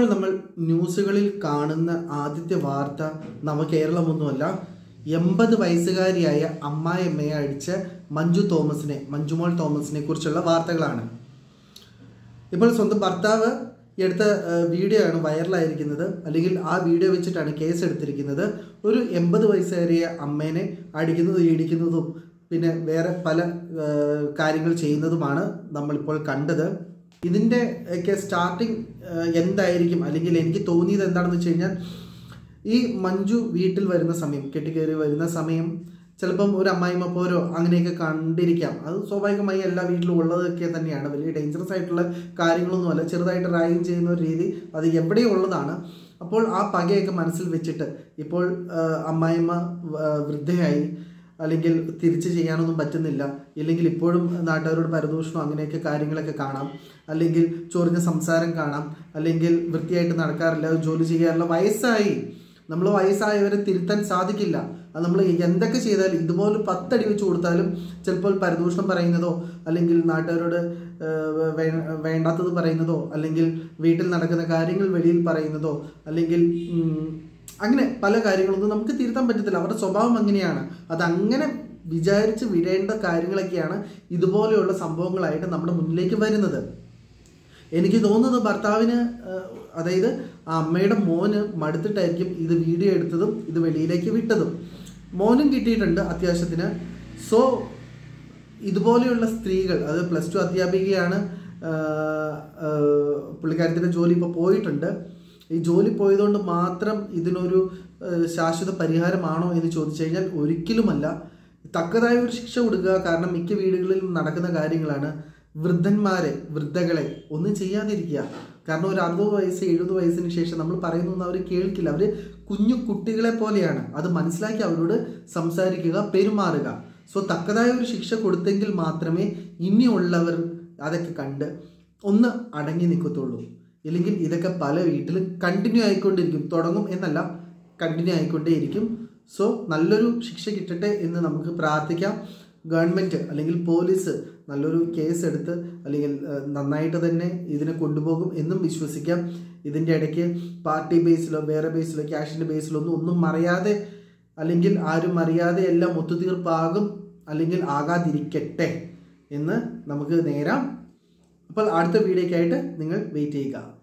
നമ്മൾ ന്യൂസുകളിൽ കാണുന്ന ആദ്യത്തെ വാർത്ത നവകേരളമൊന്നുമല്ല എൺപത് വയസ്സുകാരിയായ അമ്മായിയമ്മയെ അടിച്ച മഞ്ജു തോമസിനെ മഞ്ജുമോൾ തോമസിനെ കുറിച്ചുള്ള വാർത്തകളാണ് ഇപ്പോൾ സ്വന്തം ഭർത്താവ് എടുത്ത ഏഹ്, വീഡിയോ ആണ് വൈറലായിരിക്കുന്നത് അല്ലെങ്കിൽ ആ വീഡിയോ വെച്ചിട്ടാണ് കേസ് എടുത്തിരിക്കുന്നത് ഒരു എൺപത് വയസ്സുകാരിയ അമ്മേനെ അടിക്കുന്നതും ഇടിക്കുന്നതും പിന്നെ വേറെ പല ഏഹ്, കാര്യങ്ങൾ ചെയ്യുന്നതുമാണ് നമ്മളിപ്പോൾ കണ്ടത് ഇതിൻ്റെ ഒക്കെ സ്റ്റാർട്ടിങ് എന്തായിരിക്കും അല്ലെങ്കിൽ എനിക്ക് തോന്നിയത് എന്താണെന്ന് വെച്ച് കഴിഞ്ഞാൽ ഈ മഞ്ജു വീട്ടിൽ വരുന്ന സമയം കെട്ടിക്കയറി വരുന്ന സമയം ചിലപ്പം ഒരു അമ്മായിമ്മ പോരോ അങ്ങനെയൊക്കെ കണ്ടിരിക്കാം അത് സ്വാഭാവികമായി എല്ലാ വീട്ടിലും ഉള്ളതൊക്കെ തന്നെയാണ് വലിയ ഡേഞ്ചറസ് ആയിട്ടുള്ള കാര്യങ്ങളൊന്നുമല്ല ചെറുതായിട്ട് റാഗിങ് ചെയ്യുന്ന ഒരു രീതി അത് എവിടെയും ഉള്ളതാണ് അപ്പോൾ ആ പകയൊക്കെ മനസ്സിൽ വെച്ചിട്ട് ഇപ്പോൾ ആ, അമ്മായിമ്മ ആ, വൃദ്ധയായി അല്ലെങ്കിൽ തിരിച്ച് ചെയ്യാനൊന്നും പറ്റുന്നില്ല ഇല്ലെങ്കിൽ ഇപ്പോഴും നാട്ടുകാരോട് പരദൂഷണം അങ്ങനെയൊക്കെ കാര്യങ്ങളൊക്കെ കാണാം അല്ലെങ്കിൽ ചൊറിഞ്ഞ സംസാരം കാണാം അല്ലെങ്കിൽ വൃത്തിയായിട്ട് നടക്കാറില്ല ജോലി ചെയ്യാറില്ല വയസ്സായി നമ്മൾ വയസ്സായവരെ തിരുത്താൻ സാധിക്കില്ല അത് നമ്മൾ എന്തൊക്കെ ചെയ്താലും ഇതുപോലെ പത്തടി വെച്ച് കൊടുത്താലും ചിലപ്പോൾ പരദൂഷണം പറയുന്നതോ അല്ലെങ്കിൽ നാട്ടുകാരോട് ഏഹ്, വേ- വേണ്ടാത്തത് പറയുന്നതോ അല്ലെങ്കിൽ വീട്ടിൽ നടക്കുന്ന കാര്യങ്ങൾ വെളിയിൽ പറയുന്നതോ അല്ലെങ്കിൽ ഉം, അങ്ങനെ പല കാര്യങ്ങളൊന്നും നമുക്ക് തിരുത്താൻ പറ്റത്തില്ല അവരുടെ സ്വഭാവം അങ്ങനെയാണ് അത് അങ്ങനെ വിചാരിച്ച് വിടേണ്ട കാര്യങ്ങളൊക്കെയാണ് ഇതുപോലെയുള്ള സംഭവങ്ങളായിട്ട് നമ്മുടെ മുന്നിലേക്ക് വരുന്നത് എനിക്ക് തോന്നുന്നത് ഭർത്താവിന് ഏഹ്, അതായത് ആ അമ്മയുടെ മോന് മടുത്തിട്ടായിരിക്കും ഇത് വീഡിയോ എടുത്തതും ഇത് വെളിയിലേക്ക് വിട്ടതും മോനും കിട്ടിയിട്ടുണ്ട് അത്യാവശ്യത്തിന് സോ ഇതുപോലെയുള്ള സ്ത്രീകൾ അത് പ്ലസ് ടു അധ്യാപികയാണ് ആഹ്, ആഹ്, പുള്ളിക്കാരത്തിൻ്റെ ജോലി ഇപ്പോൾ പോയിട്ടുണ്ട് ഈ ജോലി പോയതുകൊണ്ട് മാത്രം ഇതിനൊരു ആഹ്, ശാശ്വത പരിഹാരമാണോ എന്ന് ചോദിച്ചു കഴിഞ്ഞാൽ ഒരിക്കലുമല്ല തക്കതായ ഒരു ശിക്ഷ കൊടുക്കുക കാരണം മിക്ക വീടുകളിലും നടക്കുന്ന കാര്യങ്ങളാണ് വൃദ്ധന്മാരെ വൃദ്ധകളെ ഒന്നും ചെയ്യാതിരിക്കുക കാരണം ഒരു അറുപത് വയസ്സ് എഴുപത് വയസ്സിന് ശേഷം നമ്മൾ പറയുന്നൊന്നും അവർ കേൾക്കില്ല അവർ കുഞ്ഞു കുട്ടികളെ പോലെയാണ് അത് മനസ്സിലാക്കി അവരോട് സംസാരിക്കുക പെരുമാറുക സോ തക്കതായ ഒരു ശിക്ഷ കൊടുത്തെങ്കിൽ മാത്രമേ ഇനിയുള്ളവർ അതൊക്കെ കണ്ട് ഒന്ന് അടങ്ങി നിൽക്കത്തുള്ളൂ ഇല്ലെങ്കിൽ ഇതൊക്കെ പല വീട്ടിലും കണ്ടിന്യൂ ആയിക്കൊണ്ടിരിക്കും തുടങ്ങും എന്നല്ല കണ്ടിന്യൂ ആയിക്കൊണ്ടേയിരിക്കും സോ നല്ലൊരു ശിക്ഷ കിട്ടട്ടെ എന്ന് നമുക്ക് പ്രാർത്ഥിക്കാം ഗവൺമെൻറ് അല്ലെങ്കിൽ പോലീസ് നല്ലൊരു കേസ് എടുത്ത് അല്ലെങ്കിൽ ഏഹ്, നന്നായിട്ട് തന്നെ ഇതിനെ കൊണ്ടുപോകും എന്നും വിശ്വസിക്കാം ഇതിൻ്റെ ഇടയ്ക്ക് പാർട്ടി ബേസിലോ വേറെ ബേസിലോ ക്യാഷിൻ്റെ ബേസിലോ ഒന്നും ഒന്നും മറിയാതെ അല്ലെങ്കിൽ ആരും അറിയാതെ എല്ലാം ഒത്തുതീർപ്പാകും അല്ലെങ്കിൽ ആകാതിരിക്കട്ടെ എന്ന് നമുക്ക് നേരാം അപ്പോൾ അടുത്ത വീഡിയോയ്ക്കായിട്ട് നിങ്ങൾ വെയിറ്റ് ചെയ്യുക